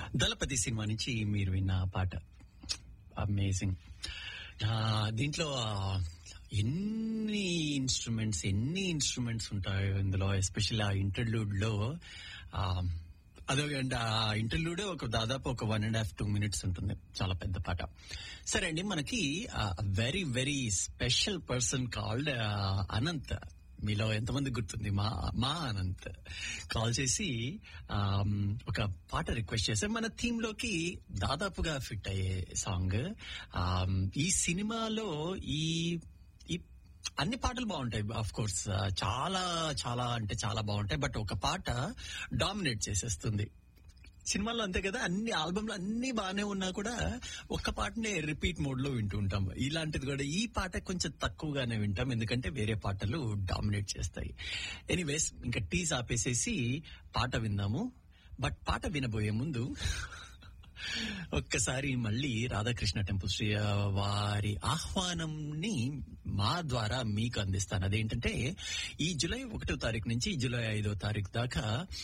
దళపతి cinema నుంచి మీరు విన్న ఆ పాట అమేజింగ్ దీంట్లో ఆ, ఎన్ని ఇన్స్ట్రుమెంట్స్ ఎన్ని ఇన్స్ట్రుమెంట్స్ ఉంటాయో ఇందులో ఎస్పెషల్లీ ఆ ఇంటర్లూడ్ లో ఆ, అదో అండ్ ఆ ఇంటర్లూడే ఒక దాదాపు ఒక one and half two minutes ఉంటుంది చాలా పెద్ద పాట సరే అండి మనకి very very special person called Anant మీలో ఎంతమంది గుర్తుంది మా మా అనంత్ కాల్ చేసి ఆమ్, ఒక పాట రిక్వెస్ట్ చేస్తే మన థీమ్ లోకి దాదాపుగా ఫిట్ అయ్యే సాంగ్ ఆమ్, ఈ సినిమాలో ఈ ఈ అన్ని పాటలు బాగుంటాయి ఆఫ్ కోర్స్ చాలా చాలా అంటే చాలా బాగుంటాయి బట్ ఒక పాట డామినేట్ చేసేస్తుంది సినిమాలో అంతే కదా అన్ని ఆల్బమ్లు అన్ని బాగానే ఉన్నా కూడా ఒక్క పాటనే రిపీట్ మోడ్ లో వింటూ ఉంటాం ఇలాంటిది కూడా ఈ పాట కొంచెం తక్కువగానే వింటాం ఎందుకంటే వేరే పాటలు డామినేట్ చేస్తాయి ఎనీవేస్ ఇంకా టీస్ ఆపేసేసి పాట విందాము బట్ పాట వినబోయే ముందు ఒక్కసారి మళ్ళీ రాధాకృష్ణ టెంపుల్ శ్రీ వారి ఆహ్వానంని మా ద్వారా మీకు అందిస్తాను అదేంటంటే ఈ జూలై ఒకటో తారీఖు నుంచి జూలై ఐదో తారీఖు దాకా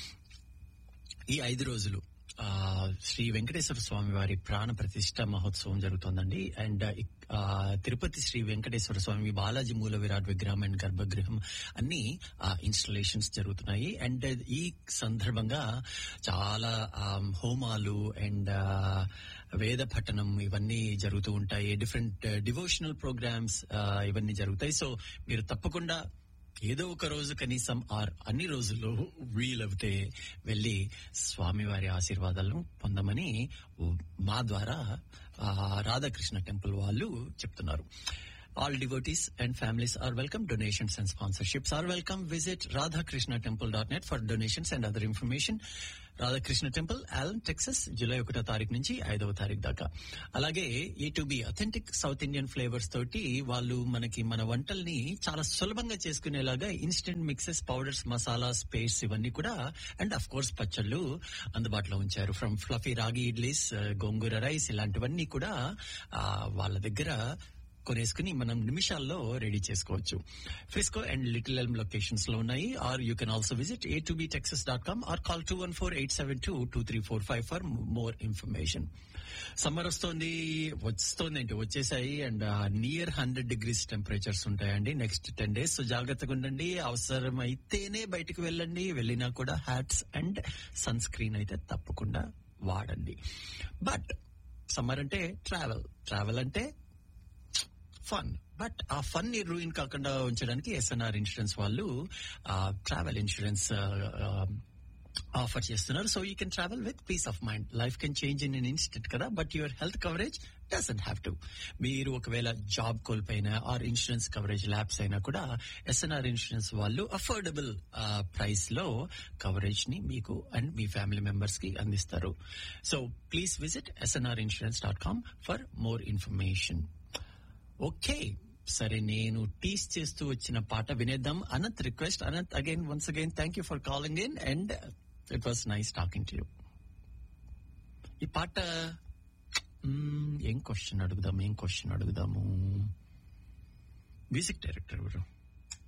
ఈ ఐదు రోజులు ఆ, శ్రీ వెంకటేశ్వర స్వామి వారి ప్రాణ ప్రతిష్ట మహోత్సవం జరుగుతోందండి అండ్ ఇక్- ఆ, తిరుపతి శ్రీ వెంకటేశ్వర స్వామి బాలాజీ మూల విరాట్ విగ్రహం అండ్ గర్భగృహం అన్ని ఇన్స్టలేషన్స్ జరుగుతున్నాయి అండ్ ఈ సందర్భంగా చాలా ఆ, హోమాలు అండ్ వేద పఠనం ఇవన్నీ జరుగుతూ ఉంటాయి డిఫరెంట్ డివోషనల్ ప్రోగ్రామ్స్ ఇవన్నీ జరుగుతాయి సో మీరు తప్పకుండా ఏదో ఒక రోజు కనీసం ఆర్ అన్ని రోజుల్లో వీలవుతే వెళ్ళి స్వామివారి ఆశీర్వాదాలను పొందమని మా ద్వారా ఆ, రాధాకృష్ణ టెంపుల్ వాళ్ళు చెప్తున్నారు all devotees and families are welcome donations and sponsorships are welcome visit Radhakrishna temple dot net for donations and other information Radhakrishna temple Allen Texas July ఒకటో తారీఖు నుంచి ఐదవ తారీఖు దాకా అలాగే A to B authentic South Indian flavours తోటి వాళ్ళు మనకి మన వంటల్ని చాలా సులభంగా చేసుకునేలాగా instant mixes powders masalas paste ఇవన్నీ కూడా అండ్ అఫ్ కోర్స్ పచ్చళ్ళు అందుబాటులో ఉంచారు ఫ్రమ్ ఫ్లఫీ రాగి ఇడ్లీస్ గోంగూర రైస్ ఇలాంటివన్నీ కూడా ఆ, వాళ్ళ దగ్గర కొనేసుకుని మనం నిమిషాల్లో రెడీ చేసుకోవచ్చు Frisco and Little Elm locations లో ఉన్నాయి or you can also visit A to B Texas dot com or call two one four eight seven two two three four five for more information summer వస్తోంది వస్తోంది ఏంటి వచ్చేసాయి and near hundred degrees temperatures next నెక్స్ట్ days so సో జాగ్రత్తగా ఉండండి అవసరం అయితేనే బయటకు వెళ్ళండి వెళ్ళినా కూడా హ్యాట్స్ అండ్ సన్ స్క్రీన్ అయితే తప్పకుండా వాడండి బట్ సమ్మర్ అంటే ట్రావెల్ ట్రావెల్ అంటే ఫన్ బట్ ఆ ఫన్ ని రూయిన్ కాకుండా ఉంచడానికి ఎస్ఎన్ఆర్ ఇన్సూరెన్స్ వాళ్ళు ట్రావెల్ ఇన్సూరెన్స్ ఆఫర్ చేస్తున్నారు so you can travel with peace of mind life can change in in instant కదా but your health coverage doesn't have to మీరు ఒకవేళ జాబ్ కోల్పోయినా ఆర్ ఇన్సూరెన్స్ కవరేజ్ ల్యాబ్స్ అయినా కూడా SNR insurance వాళ్ళు affordable price లో coverage ని మీకు అండ్ మీ ఫ్యామిలీ మెంబర్స్ కి అందిస్తారు so please visit SNR insurance dot com for more information okay సరే నేను టీస్ చేస్తూ వచ్చిన పాట వినేద్దాం Anant request Anant again once again thank you for calling in and it was nice talking to you ఈ పాట మ్మ్, ఏం క్వశ్చన్ అడుగుదాం ఏం క్వశ్చన్ అడుగుదాము మ్యూజిక్ డైరెక్టర్ ఎవరు